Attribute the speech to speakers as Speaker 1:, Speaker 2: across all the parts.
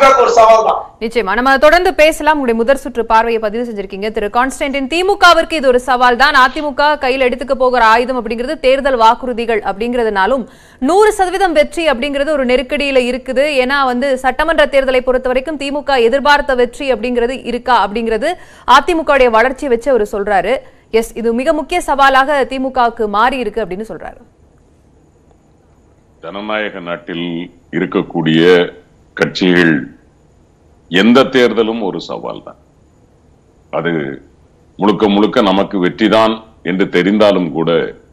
Speaker 1: திமுக ஒரு சவால் தான்
Speaker 2: நிச்சயமா நம்ம தொடர்ந்து பேசலாம் உங்களுடைய முதற் சுற்று பார்வையை பதிவு செஞ்சிருக்கீங்க திரு கான்ஸ்டன்டின் திமுகவிற்கு இது ஒரு சவால் தான் அதிமுக கையில் எடுத்துக்க போகிற ஆயுதம் அப்படிங்கிறது தேர்தல் வாக்குறுதிகள் அப்படிங்கிறதுனாலும் நூறு சதவீதம் வெற்றி அப்படிங்கிறது ஒரு நெருக்கடியில இருக்குது ஏன்னா வந்து சட்டமன்ற தேர்தலை பொறுத்த வரைக்கும் திமுக எதிர்பார்த்த வெற்றி அப்படிங்கிறது இருக்கா அப்படிங்கிறது அதிமுகவுடைய வளர்ச்சியை வச்சு அவர் சொல்றாரு எஸ் இது மிக முக்கிய சவாலாக திமுகவுக்கு மாறி இருக்கு அப்படின்னு சொல்றாரு
Speaker 3: ஜனநாயக நாட்டில் இருக்கக்கூடிய கட்சிகள் எந்த தேர்தலும் ஒரு சவால் தான் அது முழுக்க முழுக்க நமக்கு வெற்றிதான் என்று தெரிந்தாலும் கூட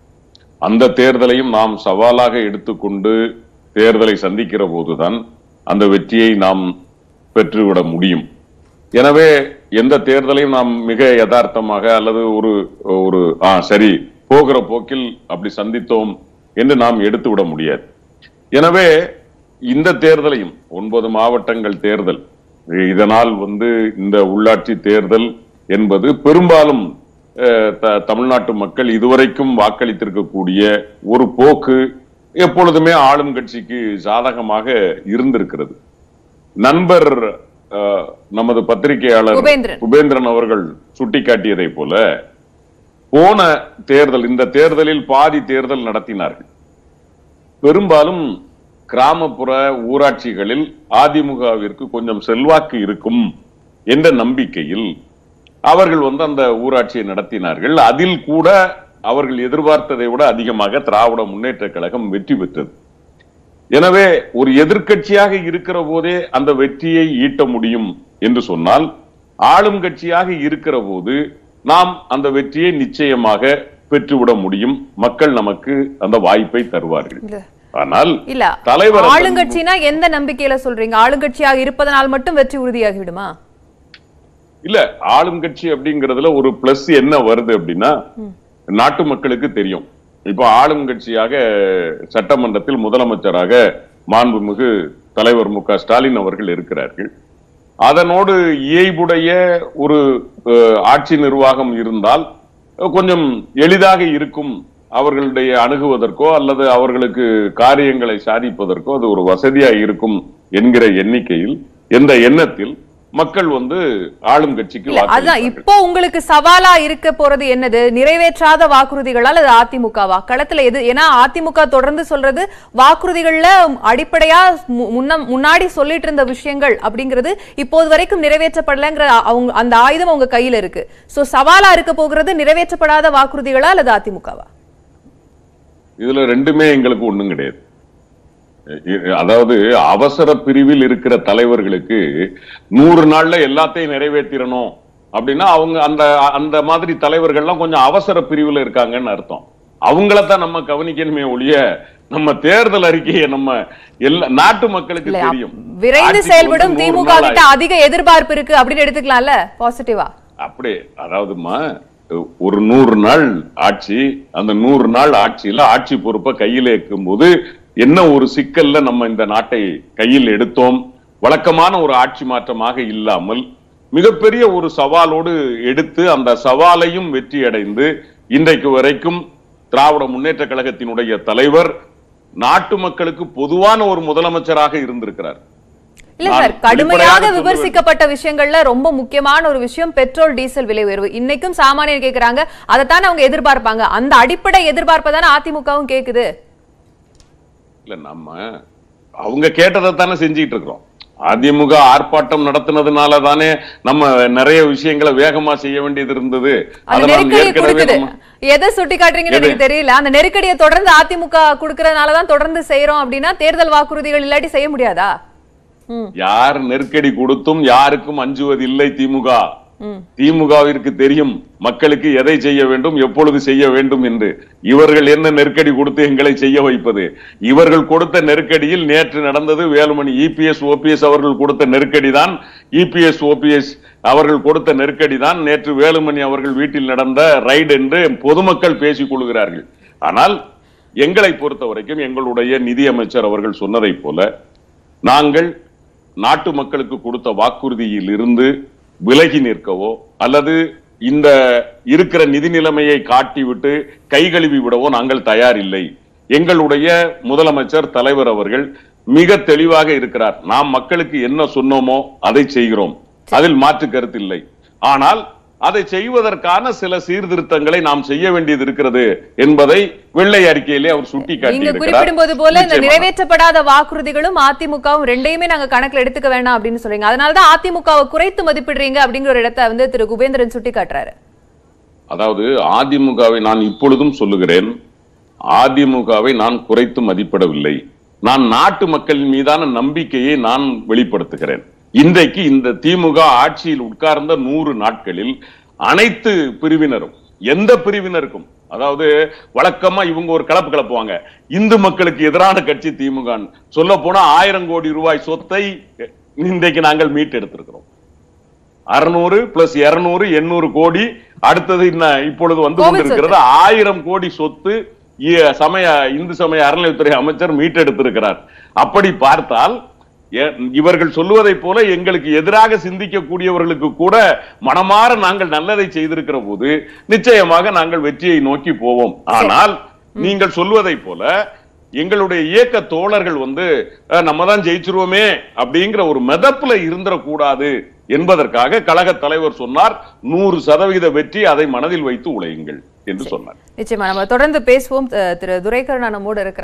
Speaker 3: அந்த தேர்தலையும் நாம் சவாலாக எடுத்துக்கொண்டு தேர்தலை சந்திக்கிற போதுதான் அந்த வெற்றியை நாம் பெற்றுவிட முடியும் எனவே எந்த தேர்தலையும் நாம் மிக யதார்த்தமாக அல்லது ஒரு ஒரு ஆ சரி போகிற போக்கில் அப்படி சந்தித்தோம் என்று நாம் எடுத்து விட முடியாது எனவே இந்த தேர்தலையும் ஒன்பது மாவட்டங்கள் தேர்தல் இதனால் வந்து இந்த உள்ளாட்சி தேர்தல் என்பது பெரும்பாலும் அஹ், த- தமிழ்நாட்டு மக்கள் இதுவரைக்கும் வாக்களித்திருக்கக்கூடிய ஒரு போக்கு எப்பொழுதுமே ஆளும் கட்சிக்கு சாதகமாக இருந்திருக்கிறது நண்பர் அஹ், நமது பத்திரிகையாளர்
Speaker 2: உபேந்திரன்.
Speaker 3: உபேந்திரன் அவர்கள் சுட்டிக்காட்டியதை போல போன தேர்தல் இந்த தேர்தலில் பாதி தேர்தல் நடத்தினார்கள் பெரும்பாலும் கிராமப்புற ஊராட்சிகளில் அதிமுகவிற்கு கொஞ்சம் செல்வாக்கு இருக்கும் என்ற நம்பிக்கையில் அவர்கள் வந்து அந்த ஊராட்சியை நடத்தினார்கள் அதில் கூட அவர்கள் எதிர்பார்த்ததை விட அதிகமாக திராவிட முன்னேற்ற கழகம் வெற்றி பெற்றது எனவே ஒரு எதிர்க்கட்சியாக இருக்கிற போதே அந்த வெற்றியை ஈட்ட முடியும் என்று சொன்னால் ஆளும் கட்சியாக இருக்கிற போது நாம் அந்த வெற்றியை நிச்சயமாக பெற்றுவிட முடியும் மக்கள் நமக்கு அந்த வாய்ப்பை தருவார்கள்
Speaker 2: இல்ல.
Speaker 3: ஆனால்
Speaker 2: இல்ல
Speaker 3: தலைவர் அந்த-
Speaker 2: ஆளுங்கட்சினா எந்த நம்பிக்கையில சொல்றீங்க ஆளுங்கட்சியாக இருப்பதனால் மட்டும் வெற்றி உறுதியாகி விடுமா
Speaker 3: இல்ல ஆளும் கட்சி அப்படிங்கறதுல ஒரு பிளஸ் என்ன வருது அப்படின்னா நாட்டு மக்களுக்கு தெரியும் இப்ப ஆளும் கட்சியாக சட்டமன்றத்தில் முதலமைச்சராக மாண்புமிகு தலைவர் மு க ஸ்டாலின் அவர்கள் இருக்கிறார்கள் அதனோடு இயைபுடைய ஒரு அஹ், ஆட்சி நிர்வாகம் இருந்தால் அஹ், கொஞ்சம் எளிதாக இருக்கும் அவர்களுடைய அணுகுவதற்கோ அல்லது அவர்களுக்கு காரியங்களை சாதிப்பதற்கோ அது ஒரு வசதியா இருக்கும் என்கிற எண்ணிக்கையில் எந்த எண்ணத்தில் மக்கள் வந்து ஆளும் கட்சிக்கு
Speaker 2: இல்ல அதான்
Speaker 3: வாக்களிப்பார்கள்.
Speaker 2: இப்போ உங்களுக்கு சவாலா இருக்க போறது என்னது நிறைவேற்றாத வாக்குறுதிகளா அல்லது அதிமுகவா களத்துல எது ஏன்னா அதிமுக தொடர்ந்து சொல்றது வாக்குறுதிகள்ல அடிப்படையா மு- முன்ன முன்னாடி சொல்லிட்டு இருந்த விஷயங்கள் அப்படிங்கிறது இப்போது வரைக்கும் நிறைவேற்றப்படலைங்கிற அவங்க அந்த ஆயுதம் அவங்க கையில இருக்கு சோ சவாலா இருக்க போகிறது நிறைவேற்றப்படாத வாக்குறுதிகளா அல்லது அதிமுகவா
Speaker 3: இதுல ரெண்டுமே எங்களுக்கு ஒண்ணும் கிடையாது இ- அதாவது அவசர பிரிவில் இருக்கிற தலைவர்களுக்கு நூறு நாள்ல எல்லாத்தையும் நிறைவேற்றிடணும் அப்படின்னா அவங்க அந்த அந்த மாதிரி தலைவர்கள்லாம் கொஞ்சம் அவசர பிரிவுல இருக்காங்கன்னு அர்த்தம் அவங்களத்தான் நம்ம கவனிக்கணுமே ஒழிய நம்ம தேர்தல் அறிக்கையை நம்ம எல்லா நாட்டு மக்களுக்கு
Speaker 2: இல்ல
Speaker 3: தெரியும்
Speaker 2: விரைந்து
Speaker 3: ஆட்சிக்கு
Speaker 2: செயல்படும்
Speaker 3: வந்து நூறு
Speaker 2: திமுக
Speaker 3: நாள்
Speaker 2: கிட்ட அதிக எதிர்பார்ப்பு இருக்கு அப்படின்னு எடுத்துக்கலாம்ல பாசிட்டிவா
Speaker 3: அப்படி அதாவதுமா ஒரு நூறு நாள் ஆட்சி அந்த நூறு நாள் ஆட்சியில ஆட்சி பொறுப்பை கையில இருக்கும்போது என்ன ஒரு சிக்கல்ல நம்ம இந்த நாட்டை கையில் எடுத்தோம் வழக்கமான ஒரு ஆட்சி மாற்றமாக இல்லாமல் மிகப்பெரிய ஒரு சவாலோடு எடுத்து அந்த சவாலையும் வெற்றி அடைந்து இன்றைக்கு வரைக்கும் திராவிட முன்னேற்ற கழகத்தினுடைய தலைவர் நாட்டு மக்களுக்கு பொதுவான ஒரு முதலமைச்சராக இருந்திருக்கிறார்
Speaker 2: இல்ல
Speaker 3: நான்
Speaker 2: சார் கடுமையாக
Speaker 3: வெளிப்படையாக சொல்ல
Speaker 2: விமர்சிக்கப்பட்ட விஷயங்கள்ல ரொம்ப முக்கியமான ஒரு விஷயம் பெட்ரோல் டீசல் விலை உயர்வு இன்னைக்கும் சாமானியர் கேக்குறாங்க அதைத்தானே அவங்க எதிர்பார்ப்பாங்க அந்த அடிப்படை எதிர்பார்ப்பை தானே அதிமுகவும் கேக்குது
Speaker 3: இல்ல நம்ம அவங்க கேட்டதை தானே செஞ்சிட்டு இருக்கிறோம் அதிமுக ஆர்ப்பாட்டம் நடத்தினதுனால தானே நம்ம நிறைய விஷயங்களை வேகமா செய்ய வேண்டியது இருந்தது
Speaker 2: அந்த
Speaker 3: அதனால்
Speaker 2: நெருக்கடியை
Speaker 3: ஏற்கனவே
Speaker 2: கொடுக்குது
Speaker 3: நம்ம
Speaker 2: எதை சுட்டி காட்டுறீங்கன்னு
Speaker 3: எது?
Speaker 2: எனக்கு தெரியல அந்த நெருக்கடியை தொடர்ந்து அதிமுக கொடுக்கறதுனாலதான் தொடர்ந்து செய்யறோம் அப்படின்னா தேர்தல் வாக்குறுதிகள் இல்லாட்டி செய்ய முடியாதா ம்
Speaker 3: யார் நெருக்கடி கொடுத்தும் யாருக்கும் அஞ்சுவதில்லை திமுக
Speaker 2: ம்
Speaker 3: திமுகவிற்கு தெரியும் மக்களுக்கு எதை செய்ய வேண்டும் எப்பொழுது செய்ய வேண்டும் என்று இவர்கள் என்ன நெருக்கடி கொடுத்து எங்களை செய்ய வைப்பது இவர்கள் கொடுத்த நெருக்கடியில் நேற்று நடந்தது வேலுமணி இபிஎஸ் ஓபிஎஸ் அவர்கள் கொடுத்த நெருக்கடி தான் இபிஎஸ் ஓபிஎஸ் அவர்கள் கொடுத்த நெருக்கடி தான் நேற்று வேலுமணி அவர்கள் வீட்டில் நடந்த ரைடு என்று பொதுமக்கள் பேசிக் கொள்கிறார்கள் ஆனால் எங்களை பொறுத்த வரைக்கும் எங்களுடைய நிதியமைச்சர் அவர்கள் சொன்னதைப் போல நாங்கள் நாட்டு மக்களுக்கு கொடுத்த வாக்குறுதியில் இருந்து விலகி நிற்கவோ அல்லது இந்த இருக்கிற நிதி நிலைமையை காட்டிவிட்டு கை கழுவி விடவோ நாங்கள் தயார் இல்லை எங்களுடைய முதலமைச்சர் தலைவர் அவர்கள் மிக தெளிவாக இருக்கிறார் நாம் மக்களுக்கு என்ன சொன்னோமோ அதை செய்கிறோம் அதில் மாற்று கருத்து இல்லை ஆனால் அதை செய்வதற்கான சில சீர்திருத்தங்களை நாம் செய்ய வேண்டியது இருக்கிறது என்பதை வெள்ளை அறிக்கையிலே அவர் சுட்டிக்காட்டி
Speaker 2: நீங்க
Speaker 3: இருக்கிறார்
Speaker 2: குறிப்பிடும்போது போல இந்த
Speaker 3: நிச்சயமாக.
Speaker 2: நிறைவேற்றப்படாத வாக்குறுதிகளும் அதிமுகவும் ரெண்டையுமே நாங்க கணக்குல எடுத்துக்க வேண்டாம் அப்படின்னு சொல்றீங்க அதனாலதான் அதிமுகவை குறைத்து மதிப்பிடுறீங்க அப்படிங்கிற ஒரு இடத்தை வந்து திரு குபேந்திரன் சுட்டி காட்டுறாரு
Speaker 3: அதாவது அதிமுகவை நான் இப்பொழுதும் சொல்லுகிறேன் அதிமுகவை நான் குறைத்து மதிப்பிடவில்லை நான் நாட்டு மக்களின் மீதான நம்பிக்கையை நான் வெளிப்படுத்துகிறேன் இன்றைக்கு இந்த திமுக ஆட்சியில் உட்கார்ந்த நூறு நாட்களில் அனைத்து பிரிவினரும் எந்த பிரிவினருக்கும் அதாவது வழக்கமா இவங்க ஒரு கலப்பு கலப்புவாங்க இந்து மக்களுக்கு எதிரான கட்சி திமுக சொல்ல போனா ஆயிரம் கோடி ரூபாய் சொத்தை இன்றைக்கு நாங்கள் மீட்டெடுத்திருக்கிறோம் அறுநூறு பிளஸ் இருநூறு எண்ணூறு கோடி அடுத்தது என்ன இப்பொழுது வந்து
Speaker 2: கோவில்
Speaker 3: கொண்டிருக்கிறது ஆயிரம் கோடி சொத்து இ- சமய இந்து சமய அறநிலையத்துறை அமைச்சர் மீட்டெடுத்திருக்கிறார் அப்படி பார்த்தால் எ- இவர்கள் சொல்லுவதைப் போல எங்களுக்கு எதிராக சிந்திக்கக்கூடியவர்களுக்கு கூட மனமாற நாங்கள் நல்லதை செய்திருக்கிற போது நிச்சயமாக நாங்கள் வெற்றியை நோக்கி போவோம் ஆனால் நீங்கள் சொல்வதைப் போல எங்களுடைய இயக்க தோழர்கள் வந்து அஹ், நம்ம தான் ஜெயிச்சிருவோமே அப்படிங்கிற ஒரு மெதப்புல இருந்திடக்கூடாது என்பதற்காக கழக தலைவர் சொன்னார் நூறு சதவீத வெற்றி அதை மனதில் வைத்து உழையுங்கள் என்று சொன்னார்
Speaker 2: நிச்சயமா நம்ம தொடர்ந்து பேசுவோம் அஹ் திரு துரைக்கருணா நம்மோடு இருக்கிறார்